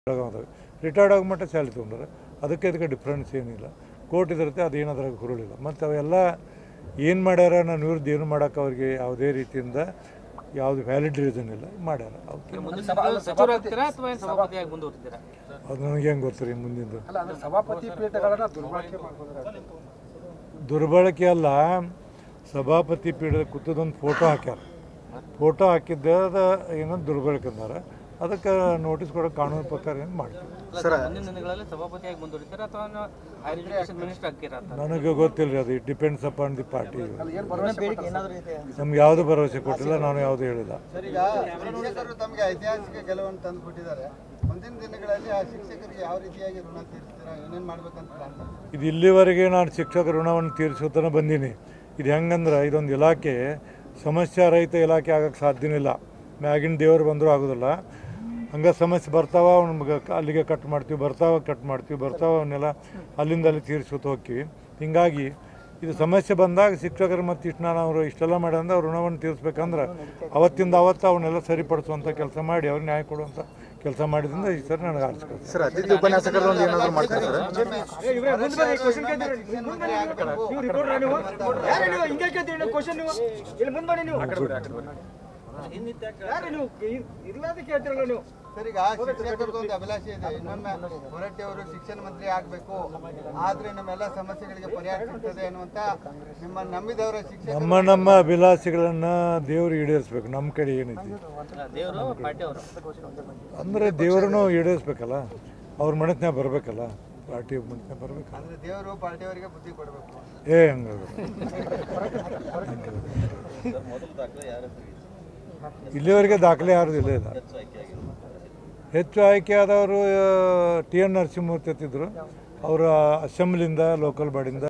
ಬೆಳಗಾವ್ದಾಗ retired ಆಗೋ ಮಟ್ಟ salary ತೊಗೊಂಡ್ರೆ ಅದಕ್ಕೆ ಇದಕ್ಕೆ ಡಿಫ್ರೆನ್ಸ್ ಏನಿಲ್ಲ ಕೋರ್ಟ್ ಇದಿರುತ್ತೆ ಅದೇನು ಅದ್ರಾಗ ಹುರುಳಿಲ್ಲ ಮತ್ತು ಅವೆಲ್ಲ ಏನು ಮಾಡ್ಯಾರ ನನ್ನ ವಿರುದ್ಧ ಏನು ಮಾಡೋಕೆ ಅವ್ರಿಗೆ ಯಾವುದೇ ರೀತಿಯಿಂದ ಯಾವುದು ವ್ಯಾಲಿಡ್ ರೀಸನ್ ಇಲ್ಲ ಮಾಡ್ಯಾರ ಅವಕ್ಕೆ ಮುಂದೆ ಸಚಿವರಾಗ್ತೀರಾ ಅಥವಾ ಏನು ಸಭಾಪತಿಯಾಗಿ ಮುಂದುವರಿತೀರಾ ಅದು ನನಗೆ ಹೆಂಗೆ ಗೊತ್ತು ರೀ ಮುಂದಿಂದು ಅಲ್ಲ ಅಂದ್ರೆ ಸಭಾಪತಿ ಪೀಠಗಳನ್ನ ದುರ್ಬಳಕೆ ಮಾಡ್ಕೊಂಡ್ರೆ ದುರ್ಬಳಕೆ ಅಲ್ಲ ಸಭಾಪತಿ ಪೀಠದ ಕೂತದೊಂದು ಫೋಟೋ ಹಾಕ್ಯಾರ ಫೋಟೋ ಹಾಕಿದ್ದ ಏನೋ ದುರ್ಬಳಕೆ ಅಂದಾರ ಅದಕ್ಕೆ ನೋಟಿಸ್ ಕೊಡೋ ಕಾನೂನು ಪ್ರಕಾರ ಏನು ಮಾಡ್ತೀವಿ ಅಲ್ಲ, ಮುಂದಿನ ದಿನಗಳಲ್ಲಿ ಸಭಾಪತಿಯಾಗಿ ಮುಂದುವರಿತೀರಾ ಅಥವಾ ಹೈಯರ್ ಎಜುಕೇಶನ್ ಮಿನಿಸ್ಟರ್ ಆಗ್ತೀರಾ ಅಂತ ನನಗೆ ಗೊತ್ತಿಲ್ಲ ರೀ ಅದು it depends upon the party ಏನ್ ಭರವಸೆ ಕೊಟ್ಟಾರೆ ಸರ್? ನಮ್ಗೆ ಯಾವುದು ಭರವಸೆ ಕೊಟ್ಟಿಲ್ಲ ನಾನು ಯಾವುದು ಹೇಳಿಲ್ಲ ಸರ್ ಈಗ ಶಿಕ್ಷಕರು ತಮಗೆ ಐತಿಹಾಸಿಕ ಗೆಲುವನ್ನು ತಂದು ಕೊಟ್ಟಿದ್ದಾರೆ ಮುಂದಿನ ದಿನಗಳಲ್ಲಿ ಆ ಶಿಕ್ಷಕರಿಗೆ ಯಾವ ರೀತಿಯಾಗಿ ಋಣ ತೀರಿಸ್ತೀರಾ ಏನೇನು ಮಾಡ್ಬೇಕಂತ ಪ್ಲಾನ್ ಮಾಡ್ತೀರಾ ಇದು ಇಲ್ಲಿವರೆಗೆ ನಾನು ಶಿಕ್ಷಕ ಋಣವನ್ನು ತೀರಿಸುತ್ತಾನೆ ಬಂದೀನಿ ಇದು ಹೆಂಗಂದ್ರೆ ಇದೊಂದು ಇಲಾಖೆ ಸಮಸ್ಯೆ ರಹಿತ ಇಲಾಖೆ ಆಗಕ್ಕೆ ಸಾಧ್ಯನೇ ಇಲ್ಲ ಮ್ಯಾಗಿನ ದೇವರು ಬಂದರೂ ಆಗೋದಿಲ್ಲ ಹಂಗೆ ಸಮಸ್ಯೆ ಬರ್ತಾವ ಅವ್ನ ಅಲ್ಲಿಗೆ ಕಟ್ ಮಾಡ್ತೀವಿ ಬರ್ತಾವ ಕಟ್ ಮಾಡ್ತೀವಿ ಬರ್ತಾವ ಅವನ್ನೆಲ್ಲ ಅಲ್ಲಿಂದ ಅಲ್ಲಿ ತೀರಿಸ್ಕೊತ ಹೋಗ್ತೀವಿ ಹಿಂಗಾಗಿ ಇದು ಸಮಸ್ಯೆ ಬಂದಾಗ ಶಿಕ್ಷಕರು ಮತ್ತು ಇಷ್ಟು ನಾನು ಅವರು ಇಷ್ಟೆಲ್ಲ ಮಾಡ್ಯಂದ್ರೆ ಅವ್ರ ಋಣವನ್ನು ತೀರಿಸ್ಬೇಕಂದ್ರೆ ಅವತ್ತಿಂದ ಅವತ್ತು ಅವನ್ನೆಲ್ಲ ಸರಿಪಡಿಸುವಂಥ ಕೆಲಸ ಮಾಡಿ ಅವ್ರಿಗೆ ನ್ಯಾಯ ಕೊಡುವಂಥ ಕೆಲಸ ಮಾಡಿದ್ರಿಂದ ಈ ಸರಿ ನನಗೆ ಆರಿಸ್ಕೊಳ್ತೀನಿ ಸರ್ ಅತಿಥಿ ಉಪನ್ಯಾಸಕರು ಒಂದು ಏನಾದ್ರು ಮಾಡ್ತಾರೆ ಸರ್ ಸರ್ ಈಗ ಶಿಕ್ಷಕರದ್ದು ಒಂದು ಅಭಿಲಾಷೆ ಇದೆ ಇನ್ನೊಮ್ಮೆ ಹೊರಟ್ಟಿ ಅವರು ಶಿಕ್ಷಣ ಮಂತ್ರಿ ಆಗಬೇಕು ಆದ್ರೆ ನಮ್ಮೆಲ್ಲ ಸಮಸ್ಯೆಗಳಿಗೆ ಪರಿಹಾರ ಸಿಗ್ತದೆ ಅನ್ನುವಂತ ನಿಮ್ಮ ನಂಬಿದವರ ಶಿಕ್ಷಕ ನಮ್ಮ ನಮ್ಮ ಅಭಿಲಾಷೆಗಳನ್ನು ದೇವರು ಈಡೇರಿಸ್ಬೇಕು ನಮ್ಮ ಕಡೆ ಏನೈತಿ ದೇವರು ಪಾರ್ಟಿ ಅವರು ಅಂದರೆ ದೇವರನ್ನು ಈಡೇರಿಸ್ಬೇಕಲ್ಲ ಅವ್ರ ಮನಸ್ಸಿನಾಗ ಬರಬೇಕಲ್ಲ ಪಾರ್ಟಿ ಮನಸ್ಸಿನಾಗ ಬರಬೇಕಲ್ಲ ಅಂದ್ರೆ ದೇವರು ಪಾರ್ಟಿಯವರಿಗೆ ಬುದ್ಧಿ ಕೊಡಬೇಕು ಏ ಹಂಗಾಗ ಇಲ್ಲಿವರೆಗೆ ದಾಖಲೆ ಯಾರ್ದು ಇಲ್ಲ ಇಲ್ಲ ಹೆಚ್ಚು ಆಯ್ಕೆ ಆದವರು ಟಿ ಎನ್ ನರಸಿಂಹಮೂರ್ತಿ ಅಂತಿದ್ರು ಅವರು ಅಸೆಂಬ್ಲಿಯಿಂದ ಲೋಕಲ್ ಬಾಡಿಯಿಂದ